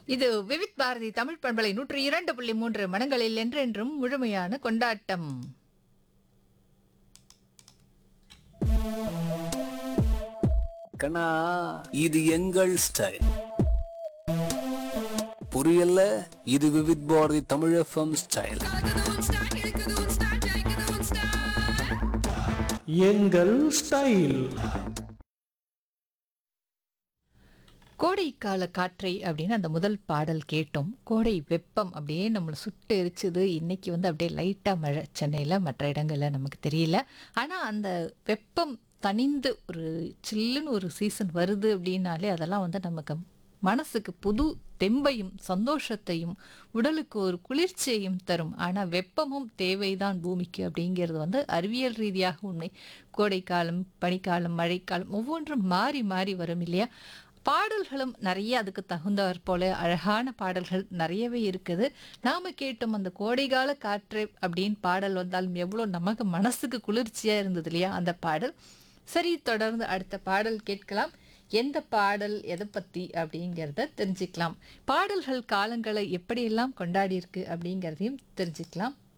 இது விவித் பாரதி தமிழ் பண்பலை நூற்றி இரண்டு புள்ளி மூன்று மனங்களில் என்றென்றும் முழுமையான கொண்டாட்டம் கண்ணா இது எங்கள் ஸ்டைல் புரியல இது விவித் பாரதி தமிழ் எஃப்எம் ஸ்டைல் எங்கள் ஸ்டைல் கோடைக்கால காற்றை அப்படின்னு அந்த முதல் பாடல் கேட்டோம் கோடை வெப்பம் அப்படியே நம்மளை சுட்டு எரிச்சுது இன்னைக்கு வந்து அப்படியே லைட்டாக மழை சென்னையில் மற்ற இடங்களில் நமக்கு தெரியல ஆனால் அந்த வெப்பம் தணிந்து ஒரு சில்லுன்னு ஒரு சீசன் வருது அப்படின்னாலே அதெல்லாம் வந்து நமக்கு மனசுக்கு புது தெம்பையும் சந்தோஷத்தையும் உடலுக்கு ஒரு குளிர்ச்சியையும் தரும் ஆனால் வெப்பமும் தேவைதான் பூமிக்கு அப்படிங்கிறது வந்து அறிவியல் ரீதியாக உண்மை கோடைக்காலம் பனிக்காலம் மழைக்காலம் ஒவ்வொன்றும் மாறி மாறி வரும் இல்லையா பாடல்களும் நிறைய அதுக்கு தகுந்தவர் போல அழகான பாடல்கள் நிறையவே இருக்குது நாம கேட்டோம் அந்த கோடைகால காற்று அப்படின்னு பாடல் வந்தாலும் எவ்வளோ நமக்கு மனசுக்கு குளிர்ச்சியா இருந்தது இல்லையா அந்த பாடல் சரி தொடர்ந்து அடுத்த பாடல் கேட்கலாம் எந்த பாடல் எதை பத்தி அப்படிங்கிறத தெரிஞ்சுக்கலாம் பாடல்கள் காலங்களை எப்படியெல்லாம் கொண்டாடி இருக்கு அப்படிங்கிறதையும் தெரிஞ்சுக்கலாம்